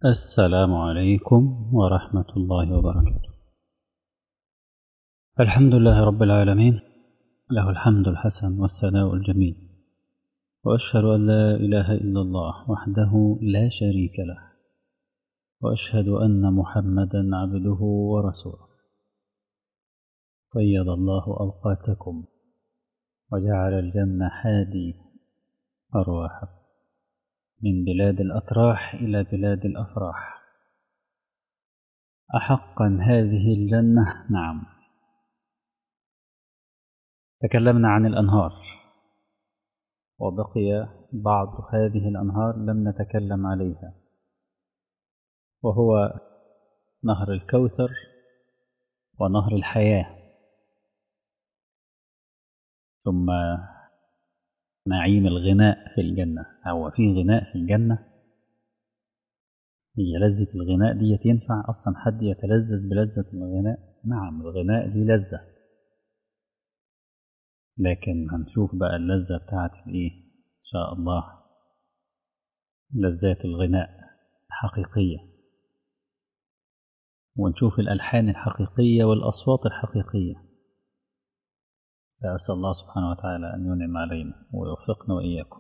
السلام عليكم ورحمة الله وبركاته الحمد لله رب العالمين له الحمد الحسن والثناء الجميل وأشهد أن لا إله إلا الله وحده لا شريك له وأشهد أن محمدا عبده ورسوله طيب الله أوقاتكم وجعل الجنة حادي أرواحكم من بلاد الأتراح إلى بلاد الأفراح أحقا هذه الجنة نعم تكلمنا عن الأنهار وبقي بعض هذه الأنهار لم نتكلم عليها وهو نهر الكوثر ونهر الحياة ثم نعيم الغناء في الجنة هو في غناء في الجنة هي لذة الغناء دي ينفع أصلا حد يتلذذ بلذة الغناء نعم الغناء دي لذة لكن هنشوف بقى اللذة بتاعت الايه إن شاء الله لذات الغناء الحقيقية ونشوف الألحان الحقيقية والأصوات الحقيقية فأسأل الله سبحانه وتعالى أن ينعم علينا ويوفقنا وإياكم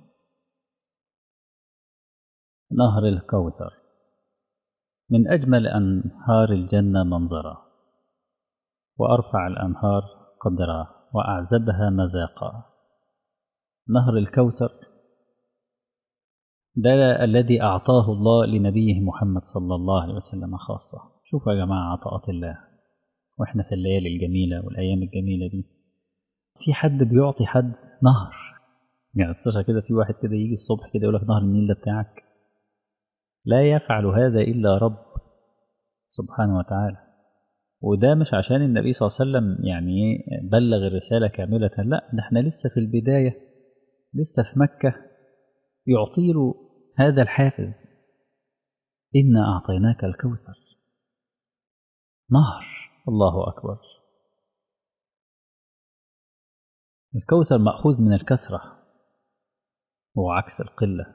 نهر الكوثر من أجمل أنهار الجنة منظرا وأرفع الأنهار قدرا وأعذبها مذاقا نهر الكوثر ده الذي أعطاه الله لنبيه محمد صلى الله عليه وسلم خاصة شوفوا يا جماعة عطاءات الله وإحنا في الليالي الجميلة والأيام الجميلة دي في حد بيعطي حد نهر يعني تصحى كده في واحد كده يجي الصبح كده يقول لك نهر النيل ده بتاعك لا يفعل هذا إلا رب سبحانه وتعالى وده مش عشان النبي صلى الله عليه وسلم يعني بلغ الرسالة كاملة لا ده احنا لسه في البداية لسه في مكة يعطي له هذا الحافز إنا أعطيناك الكوثر نهر الله أكبر الكوثر مأخوذ من الكثرة هو عكس القلة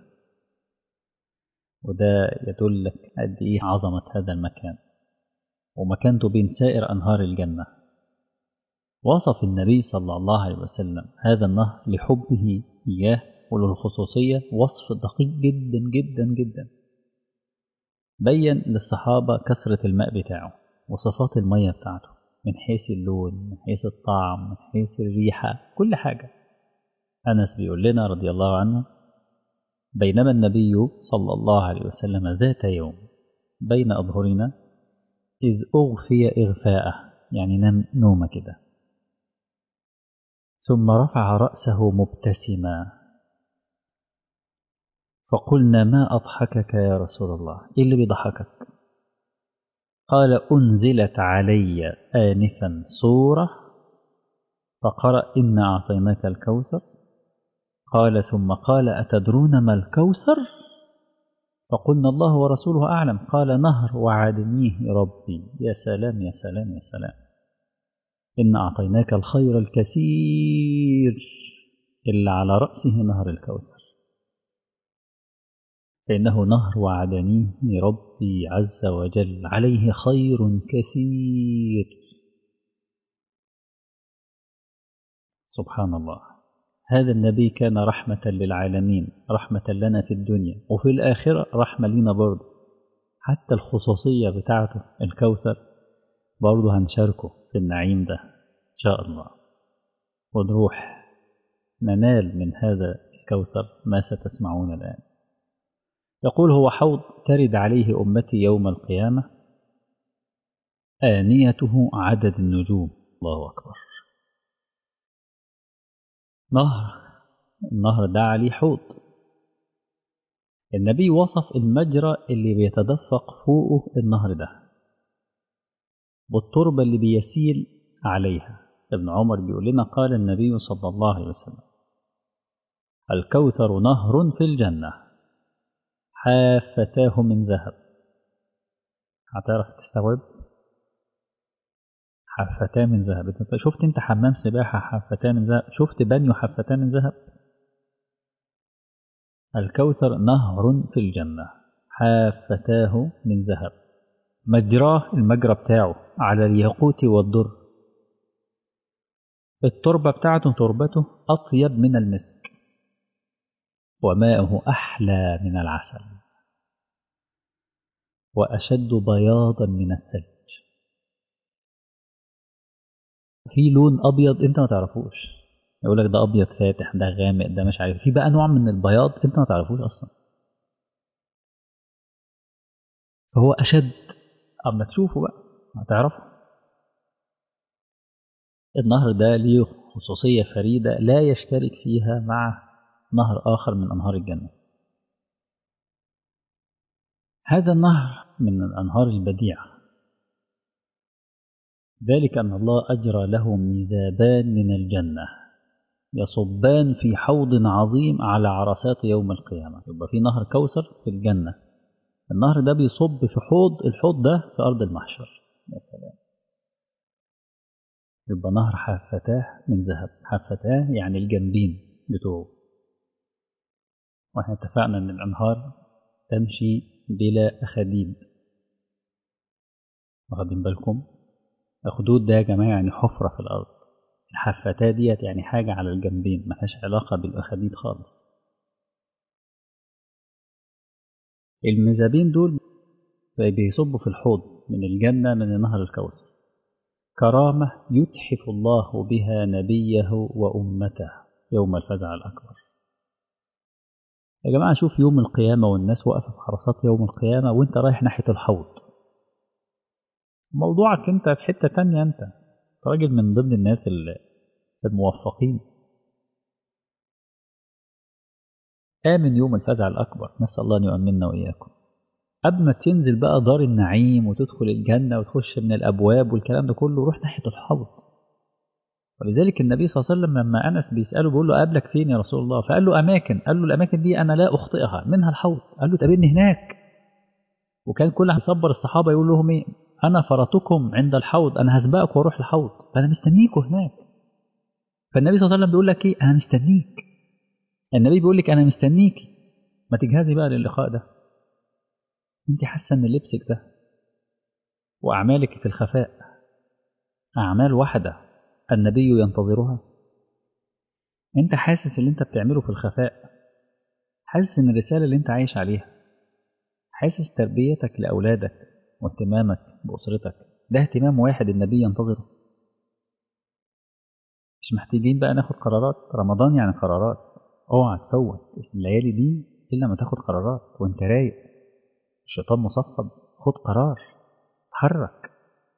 وده يدلك قد إيه عظمة هذا المكان ومكانته بين سائر أنهار الجنة وصف النبي صلى الله عليه وسلم هذا النهر لحبه إياه وللخصوصية وصف دقيق جدا جدا جدا بين للصحابة كثرة الماء بتاعه وصفات المية بتاعته من حيث اللون من حيث الطعم من حيث الريحة كل حاجة أنس بيقول لنا رضي الله عنه بينما النبي صلى الله عليه وسلم ذات يوم بين أظهرنا إذ أغفي إغفاءه يعني نام نومة كده ثم رفع رأسه مبتسما فقلنا ما أضحكك يا رسول الله إيه اللي بيضحكك قال أنزلت علي آنفا سورة فقرأ إنا أعطيناك الكوثر قال ثم قال أتدرون ما الكوثر فقلنا الله ورسوله أعلم قال نهر وعدنيه ربي يا سلام يا سلام يا سلام إنا أعطيناك الخير الكثير إلا على رأسه نهر الكوثر فإنه نهر وعدنيه ربي عز وجل عليه خير كثير سبحان الله هذا النبي كان رحمة للعالمين رحمة لنا في الدنيا وفي الآخرة رحمة لنا برضه حتى الخصوصية بتاعته الكوثر برضه هنشاركه في النعيم ده إن شاء الله ونروح ننال من هذا الكوثر ما ستسمعون الآن يقول هو حوض ترد عليه أمتي يوم القيامة آنيته عدد النجوم الله أكبر نهر النهر ده عليه حوض النبي وصف المجرى اللي بيتدفق فوقه النهر ده والتربة اللي بيسيل عليها ابن عمر بيقول لنا قال النبي صلى الله عليه وسلم الكوثر نهر في الجنة حافتاه من ذهب هتعرف تستوعب حفتاه من ذهب انت شفت انت حمام سباحة حفتاه من ذهب شفت بانيو حفتاه من ذهب الكوثر نهر في الجنة حافتاه من ذهب مجراه المجرى بتاعه على الياقوت والدر التربة بتاعته تربته أطيب من المسك وماءه أحلى من العسل وأشد بياضا من الثلج في لون أبيض أنت ما تعرفوش يقول لك ده أبيض فاتح ده غامق ده مش عارف في بقى نوع من البياض أنت ما تعرفوش أصلا فهو أشد أما تشوفه بقى هتعرفه النهر ده ليه خصوصية فريدة لا يشترك فيها مع نهر آخر من أنهار الجنة هذا النهر من الأنهار البديعة ذلك أن الله أجرى له ميزابان من الجنة يصبان في حوض عظيم على عرسات يوم القيامة يبقى في نهر كوثر في الجنة النهر ده بيصب في حوض الحوض ده في أرض المحشر يا سلام يبقى نهر حافتاه من ذهب حافتاه يعني الجنبين بتوعه واحنا اتفقنا ان الانهار تمشي بلا اخاديد واخدين بالكم اخدود ده يا جماعه يعني حفره في الارض الحفتاه ديت يعني حاجه على الجنبين ملهاش علاقه بالاخاديد خالص المزابين دول بيصبوا في الحوض من الجنه من نهر الكوثر كرامة يتحف الله بها نبيه وأمته يوم الفزع الأكبر يا جماعة شوف يوم القيامة والناس واقفة في حراسات يوم القيامة وانت رايح ناحية الحوض موضوعك انت في حتة تانية انت راجل من ضمن الناس الموفقين آمن يوم الفزع الأكبر نسأل الله أن يؤمننا وإياكم قبل ما تنزل بقى دار النعيم وتدخل الجنة وتخش من الأبواب والكلام ده كله روح ناحية الحوض ولذلك النبي صلى الله عليه وسلم لما أنس بيسأله بيقول له قابلك فين يا رسول الله فقال له أماكن قال له الأماكن دي أنا لا أخطئها منها الحوض قال له تقابلني هناك وكان كل هيصبر الصحابة يقول لهم إيه أنا فرطكم عند الحوض أنا هسبقك وأروح الحوض فأنا مستنيكوا هناك فالنبي صلى الله عليه وسلم بيقول لك إيه أنا مستنيك النبي بيقول لك أنا مستنيكي ما تجهزي بقى للقاء ده انت حاسه ان لبسك ده واعمالك في الخفاء اعمال واحده النبي ينتظرها انت حاسس اللي انت بتعمله في الخفاء حاسس ان الرساله اللي انت عايش عليها حاسس تربيتك لاولادك واهتمامك باسرتك ده اهتمام واحد النبي ينتظره مش محتاجين بقى ناخد قرارات رمضان يعني قرارات اوعى تفوت الليالي دي الا ما تاخد قرارات وانت رايق الشيطان مصفد خد قرار اتحرك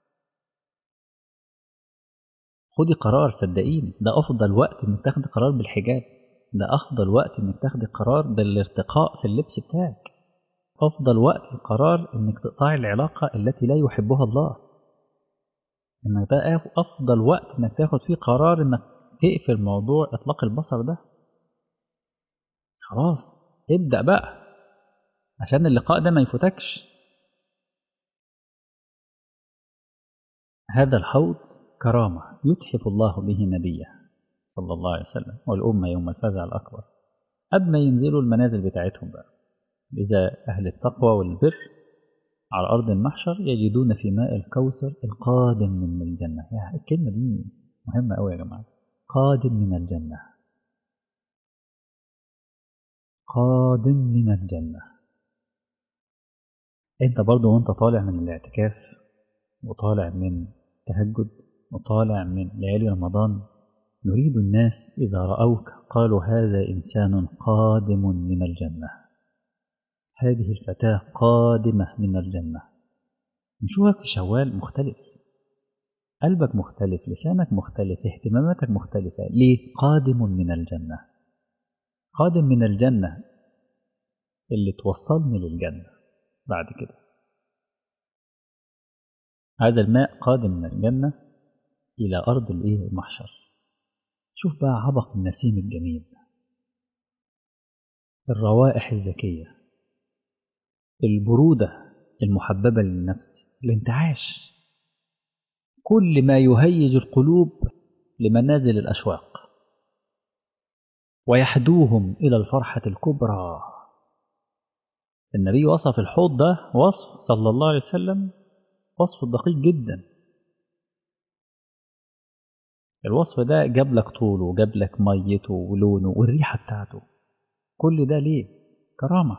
خدي قرار صدقيني ده افضل وقت انك تاخدي قرار بالحجاب ده افضل وقت انك تاخدي قرار بالارتقاء في اللبس بتاعك افضل وقت القرار انك تقطعي العلاقه التي لا يحبها الله انك ده افضل وقت انك تاخد فيه قرار انك تقفل موضوع اطلاق البصر ده خلاص ابدا بقى عشان اللقاء ده ما يفوتكش هذا الحوض كرامة يتحف الله به نبيه صلى الله عليه وسلم والأمة يوم الفزع الأكبر قبل ما ينزلوا المنازل بتاعتهم بقى إذا أهل التقوى والبر على أرض المحشر يجدون في ماء الكوثر القادم من الجنة يعني الكلمة دي مهمة أوي يا جماعة قادم من الجنة قادم من الجنة انت برضو وانت طالع من الاعتكاف وطالع من تهجد وطالع من ليالي رمضان يريد الناس إذا رأوك قالوا هذا إنسان قادم من الجنة هذه الفتاة قادمة من الجنة نشوفك في شوال مختلف قلبك مختلف لسانك مختلف اهتماماتك مختلفة ليه؟ قادم من الجنة قادم من الجنة اللي توصلني للجنة بعد كده هذا الماء قادم من الجنة إلى أرض الإيه المحشر شوف بقى عبق النسيم الجميل الروائح الزكية البرودة المحببة للنفس الانتعاش كل ما يهيج القلوب لمنازل الأشواق ويحدوهم إلى الفرحة الكبرى النبي وصف الحوض ده وصف صلى الله عليه وسلم وصف دقيق جدا الوصف ده جاب لك طوله وجاب لك ميته ولونه والريحة بتاعته كل ده ليه كرامة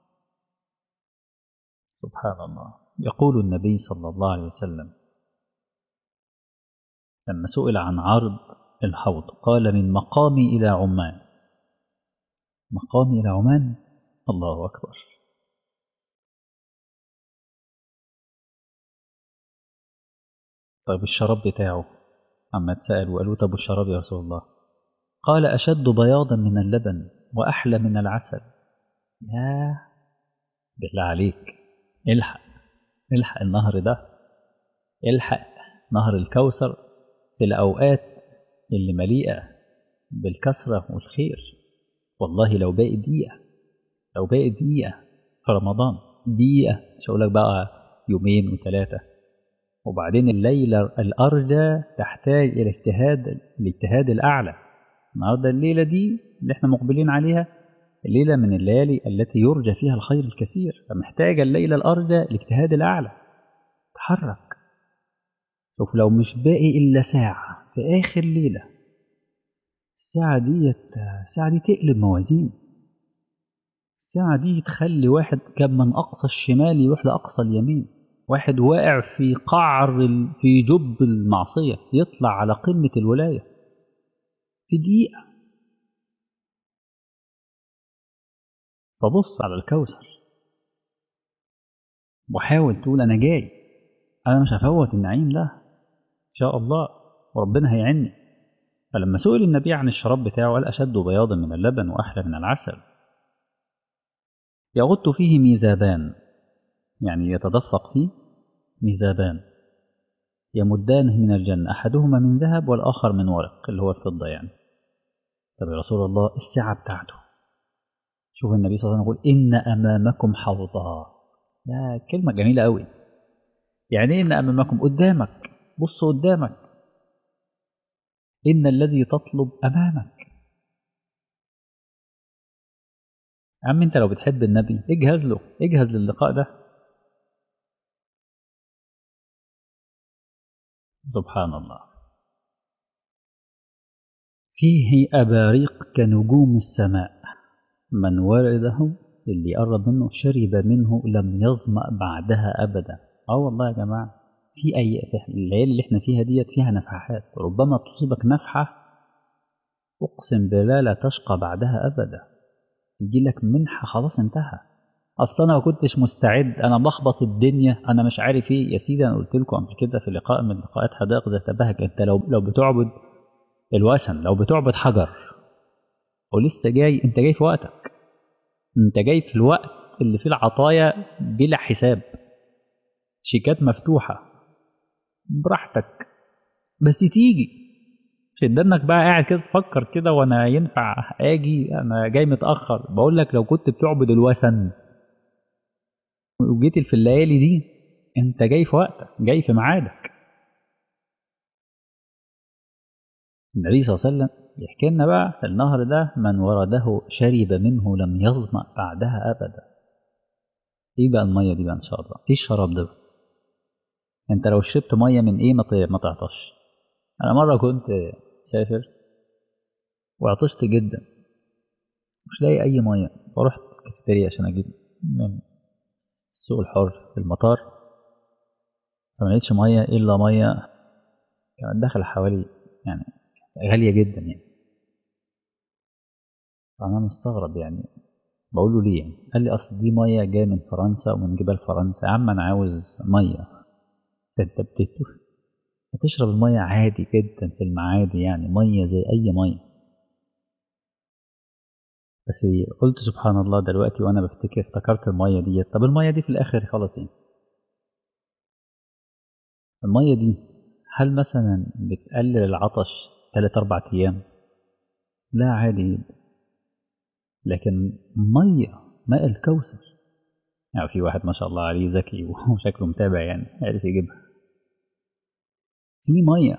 سبحان الله يقول النبي صلى الله عليه وسلم لما سئل عن عرض الحوض قال من مقامي إلى عمان مقامي إلى عمان الله أكبر طيب الشراب بتاعه عما اتسأل وقالوا طب الشراب يا رسول الله قال أشد بياضا من اللبن وأحلى من العسل يا بالله عليك الحق الحق النهر ده الحق نهر الكوثر في الأوقات اللي مليئة بالكثرة والخير والله لو باقي دقيقة لو باقي دقيقة في رمضان دقيقة مش هقول لك بقى يومين وثلاثة وبعدين الليلة الأرجى تحتاج إلى اجتهاد الاجتهاد الأعلى النهاردة الليلة دي اللي احنا مقبلين عليها الليلة من الليالي التي يرجى فيها الخير الكثير فمحتاجة الليلة الأرجى الاجتهاد الأعلى تحرك شوف لو مش باقي إلا ساعة في آخر ليلة الساعة دي الساعة دي تقلب موازين الساعة دي تخلي واحد كان من أقصى الشمال يروح لأقصى اليمين واحد واقع في قعر في جب المعصية يطلع على قمة الولاية في دقيقة فبص على الكوثر وحاول تقول أنا جاي أنا مش هفوت النعيم ده إن شاء الله وربنا هيعني فلما سئل النبي عن الشراب بتاعه قال أشد بياضا من اللبن وأحلى من العسل يغط فيه ميزابان يعني يتدفق فيه ميزابان يمدانه من الجنة أحدهما من ذهب والآخر من ورق اللي هو الفضة يعني طب يا رسول الله السعة بتاعته شوف النبي صلى الله عليه وسلم يقول إن أمامكم حوضا يا كلمة جميلة قوي يعني إيه إن أمامكم قدامك بص قدامك إن الذي تطلب أمامك عم أنت لو بتحب النبي اجهز له اجهز للقاء ده سبحان الله فيه أباريق كنجوم السماء من ورده اللي قرب منه شرب منه لم يظمأ بعدها أبدا اه والله يا جماعة في أي في الليالي اللي احنا فيها ديت فيها نفحات ربما تصيبك نفحة أقسم بالله لا تشقى بعدها أبدا يجي لك منحة خلاص انتهى أصلا أنا ما كنتش مستعد أنا بخبط الدنيا أنا مش عارف إيه يا سيدي أنا قلت لكم قبل كده في لقاء من لقاءات حدائق ذات بهجة أنت لو لو بتعبد الوثن لو بتعبد حجر ولسه جاي أنت جاي في وقتك أنت جاي في الوقت اللي فيه العطايا بلا حساب شيكات مفتوحة براحتك بس تيجي مش انك بقى قاعد كده تفكر كده وانا ينفع اجي انا جاي متاخر بقول لك لو كنت بتعبد الوثن وجيت في الليالي دي انت جاي في وقتك جاي في ميعادك النبي صلى الله عليه وسلم يحكي لنا بقى النهر ده من ورده شرب منه لم يظمأ بعدها ابدا ايه بقى الميه دي بقى ان شاء الله ايه الشراب ده انت لو شربت ميه من ايه ما تعطش انا مره كنت سافر وعطشت جدا مش لاقي اي ميه فرحت الكافيتيريا عشان اجيب من السوق الحر في المطار فما لقيتش ميه الا ميه كانت داخل حوالي يعني غاليه جدا يعني فانا مستغرب يعني بقول له ليه يعني قال لي اصل دي ميه جايه من فرنسا ومن جبال فرنسا يا عم انا عاوز ميه انت هتشرب المية عادي جدا في المعادي يعني مية زي أي مية بس قلت سبحان الله دلوقتي وأنا بفتكر افتكرت المية دي طب المية دي في الآخر خلاص ايه المية دي هل مثلا بتقلل العطش ثلاث أربع أيام لا عادي جدا لكن مية ماء الكوثر يعني في واحد ما شاء الله عليه ذكي وشكله متابع يعني عرف يجيبها في ميه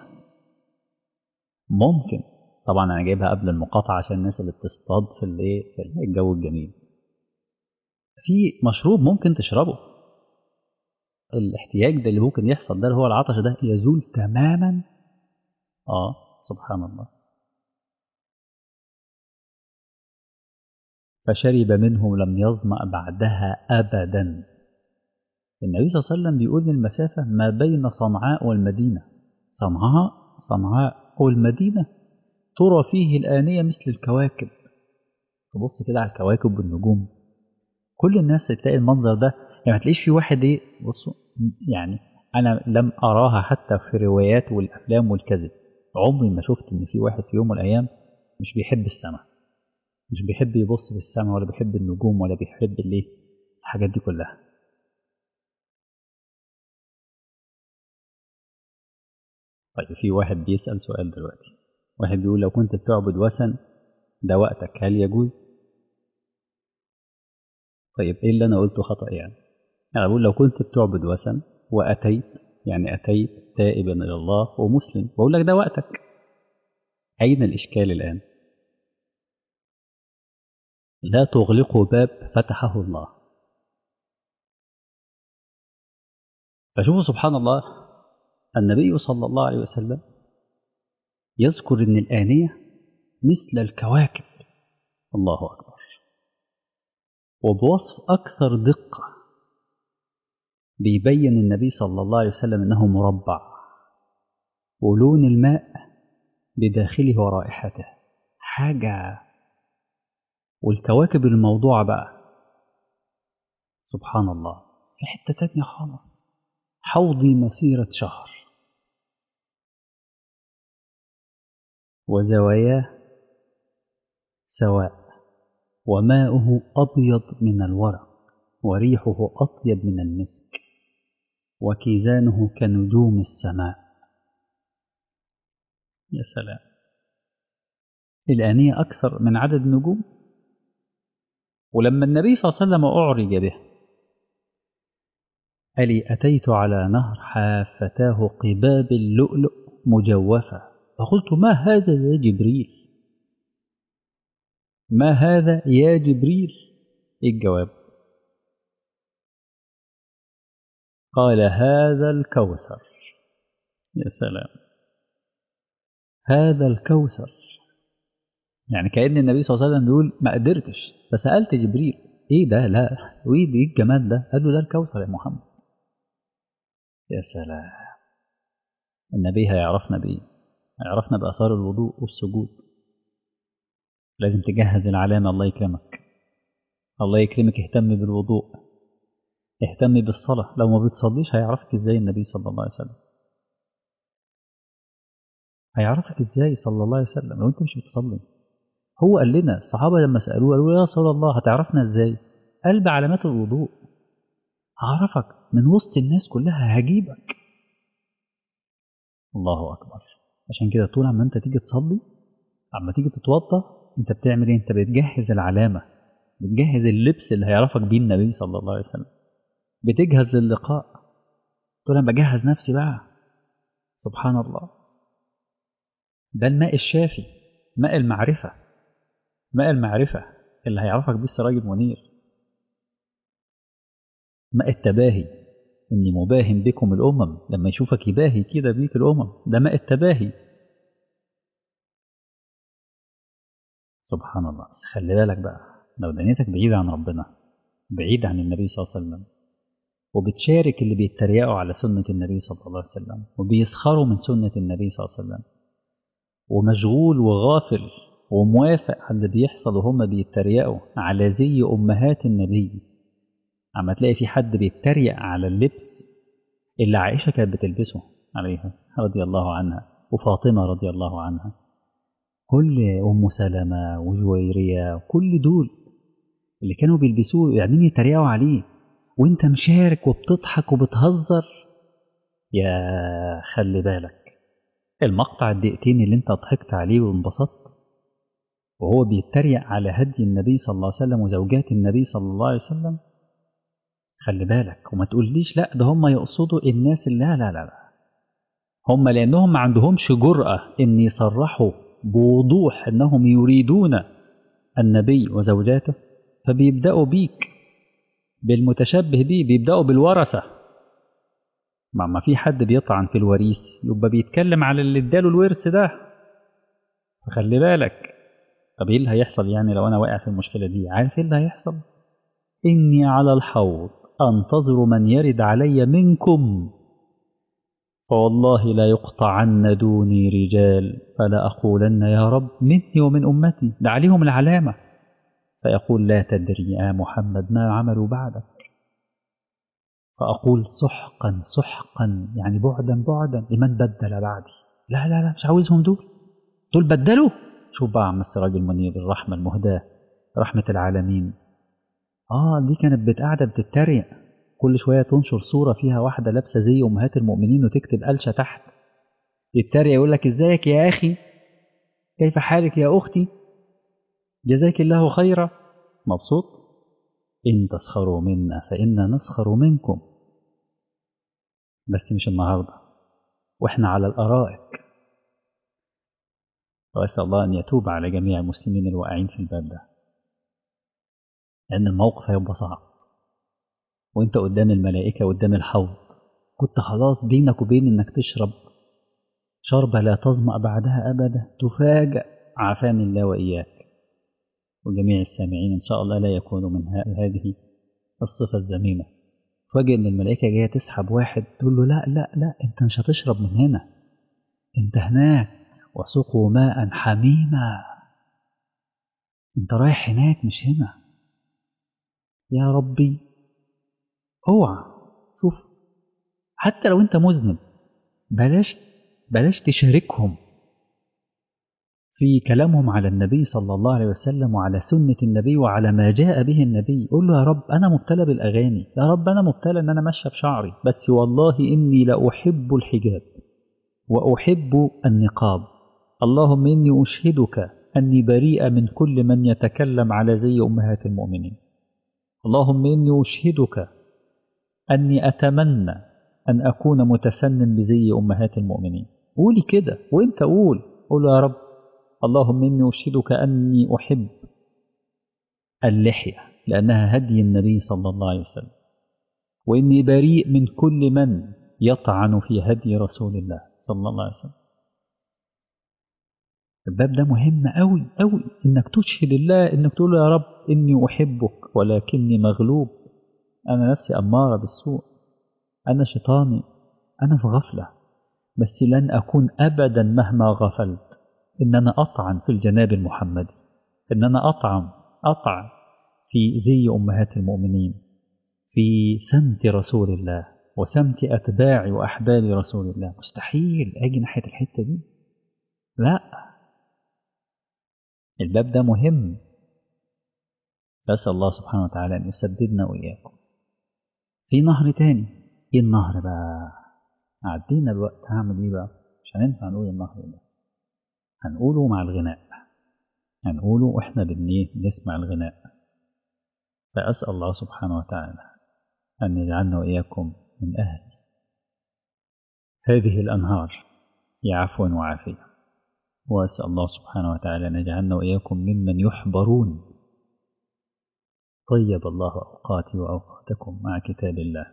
ممكن طبعا انا جايبها قبل المقاطعه عشان الناس اللي بتصطاد في الايه في الجو الجميل في مشروب ممكن تشربه الاحتياج ده اللي ممكن يحصل ده اللي هو العطش ده يزول تماما اه سبحان الله فشرب منه لم يظمأ بعدها أبدا النبي صلى الله عليه وسلم بيقول المسافة ما بين صنعاء والمدينة صنعاء صنعاء والمدينة ترى فيه الآنية مثل الكواكب تبص كده على الكواكب والنجوم كل الناس تلاقي المنظر ده يعني ما تلاقيش في واحد ايه بصوا يعني انا لم اراها حتى في الروايات والافلام والكذب عمري ما شفت ان في واحد في يوم من الايام مش بيحب السماء مش بيحب يبص في السماء ولا بيحب النجوم ولا بيحب الايه الحاجات دي كلها طيب في واحد بيسأل سؤال دلوقتي واحد بيقول لو كنت بتعبد وثن ده وقتك هل يجوز طيب ايه اللي انا قلته خطأ يعني انا بقول لو كنت بتعبد وثن واتيت يعني اتيت تائبا الى الله ومسلم بقول لك ده وقتك اين الاشكال الان لا تغلقوا باب فتحه الله فشوفوا سبحان الله النبي صلى الله عليه وسلم يذكر ان الآنية مثل الكواكب الله أكبر وبوصف أكثر دقة بيبين النبي صلى الله عليه وسلم أنه مربع ولون الماء بداخله ورائحته حاجة والكواكب الموضوعة بقى سبحان الله في حتة تانية خالص حوضي مسيرة شهر وزواياه سواء وماؤه أبيض من الورق وريحه أطيب من المسك وكيزانه كنجوم السماء يا سلام الآنية أكثر من عدد النجوم ولما النبي صلى الله عليه وسلم أعرج به ألي أتيت على نهر حافتاه قباب اللؤلؤ مجوفة فقلت ما هذا يا جبريل ما هذا يا جبريل إيه الجواب قال هذا الكوثر يا سلام هذا الكوثر يعني كأن النبي صلى الله عليه وسلم بيقول ما قدرتش فسألت جبريل ايه ده لا وايه ايه الجمال ده قال له ده الكوثر يا محمد يا سلام النبي هيعرفنا بايه هيعرفنا بآثار الوضوء والسجود لازم تجهز العلامة الله يكرمك الله يكرمك اهتم بالوضوء اهتم بالصلاة لو ما بتصليش هيعرفك ازاي النبي صلى الله عليه وسلم هيعرفك ازاي صلى الله عليه وسلم لو انت مش بتصلي هو قال لنا الصحابة لما سألوه قالوا يا رسول الله هتعرفنا ازاي قال بعلامات الوضوء هعرفك من وسط الناس كلها هجيبك الله أكبر عشان كده طول عما انت تيجي تصلي عما تيجي تتوضى انت بتعمل ايه انت بتجهز العلامة بتجهز اللبس اللي هيعرفك بيه النبي صلى الله عليه وسلم بتجهز للقاء تقول انا بجهز نفسي بقى سبحان الله ده الماء الشافي ماء المعرفة ماء المعرفة اللي هيعرفك بيه السراج المنير ماء التباهي إني مباهم بكم الأمم لما يشوفك يباهي كده بيك الأمم ده ماء التباهي سبحان الله بس خلي بالك بقى لو دنيتك بعيدة عن ربنا بعيد عن النبي صلى الله عليه وسلم وبتشارك اللي بيتريقوا على سنة النبي صلى الله عليه وسلم وبيسخروا من سنة النبي صلى الله عليه وسلم ومشغول وغافل وموافق على اللي بيحصل وهم بيتريقوا على زي أمهات النبي عما تلاقي في حد بيتريق على اللبس اللي عائشة كانت بتلبسه عليها رضي الله عنها وفاطمة رضي الله عنها كل أم سلمة وجويرية كل دول اللي كانوا بيلبسوه قاعدين يتريقوا عليه وانت مشارك وبتضحك وبتهزر يا خلي بالك المقطع الدقيقتين اللي انت ضحكت عليه وانبسطت وهو بيتريق على هدي النبي صلى الله عليه وسلم وزوجات النبي صلى الله عليه وسلم خلي بالك وما تقوليش لا ده هم يقصدوا الناس اللي لا لا لا لا هم لأنهم ما عندهمش جرأة إن يصرحوا بوضوح أنهم يريدون النبي وزوجاته فبيبدأوا بيك بالمتشبه به بيبدأوا بالورثة مع ما في حد بيطعن في الوريث يبقى بيتكلم على اللي اداله الورث ده فخلي بالك طب ايه اللي هيحصل يعني لو انا واقع في المشكله دي عارف ايه اللي هيحصل اني على الحوض انتظر من يرد علي منكم فوالله لا يقطعن دوني رجال فلا اقولن يا رب مني ومن امتي ده عليهم العلامه فيقول لا تدري يا محمد ما عملوا بعدك فأقول سحقا سحقا يعني بعدا بعدا لمن بدل بعدي لا لا لا مش عاوزهم دول دول بدلوا شوف بقى عم السراج المنير الرحمة المهداة رحمة العالمين آه دي كانت بتقعدة بتتريق كل شوية تنشر صورة فيها واحدة لابسة زي أمهات المؤمنين وتكتب قلشة تحت يتريق يقول لك ازيك يا أخي كيف حالك يا أختي جزاك الله خيرا مبسوط إن تسخروا منا فإنا نسخر منكم بس مش النهاردة وإحنا على الأرائك وأسأل الله أن يتوب على جميع المسلمين الواقعين في الباب ده لأن الموقف هيبقى صعب وأنت قدام الملائكة قدام الحوض كنت خلاص بينك وبين إنك تشرب شربة لا تظمأ بعدها أبدا تفاجأ عافاني الله وإياك وجميع السامعين إن شاء الله لا يكونوا من هذه الصفة الذميمة فاجئ إن الملائكة جاية تسحب واحد تقول له لا لا لا أنت مش هتشرب من هنا أنت هناك وسقوا ماء حميما أنت رايح هناك مش هنا يا ربي اوعى شوف حتى لو أنت مذنب بلاش بلاش تشاركهم في كلامهم على النبي صلى الله عليه وسلم وعلى سنة النبي وعلى ما جاء به النبي قول له يا رب أنا مبتلى بالأغاني يا رب أنا مبتلى أن أنا ماشية بشعري بس والله إني لأحب الحجاب وأحب النقاب اللهم إني أشهدك أني بريئة من كل من يتكلم على زي أمهات المؤمنين اللهم إني أشهدك أني أتمنى أن أكون متسنن بزي أمهات المؤمنين قولي كده وإنت قول قول يا رب اللهم إني أشهدك أني أحب اللحية لأنها هدي النبي صلى الله عليه وسلم وإني بريء من كل من يطعن في هدي رسول الله صلى الله عليه وسلم الباب ده مهم أوي أوي إنك تشهد الله إنك تقول يا رب إني أحبك ولكني مغلوب أنا نفسي أمارة بالسوء أنا شيطاني أنا في غفلة بس لن أكون أبدا مهما غفلت إن أنا أطعن في الجناب المحمدي إن أنا أطعن أطعن في زي أمهات المؤمنين في سمت رسول الله وسمت أتباع وأحباب رسول الله مستحيل أجي ناحية الحتة دي لا الباب ده مهم فأسأل الله سبحانه وتعالى أن يسددنا وإياكم في نهر تاني إيه النهر بقى عدينا الوقت هعمل إيه بقى مش هينفع نقول النهر ده هنقوله مع الغناء هنقوله وإحنا بنسمع الغناء فأسأل الله سبحانه وتعالى أن يجعلنا وإياكم من أهل هذه الأنهار يا عفو وعافية وأسأل الله سبحانه وتعالى أن يجعلنا وإياكم ممن يحبرون طيب الله أوقاتي وأوقاتكم مع كتاب الله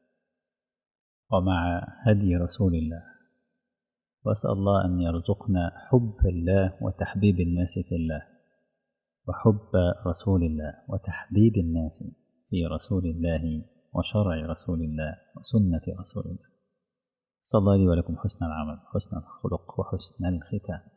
ومع هدي رسول الله وأسأل الله أن يرزقنا حب الله وتحبيب الناس في الله وحب رسول الله وتحبيب الناس في رسول الله وشرع رسول الله وسنة رسول الله صلى الله لي ولكم حسن العمل حسن الخلق وحسن الختام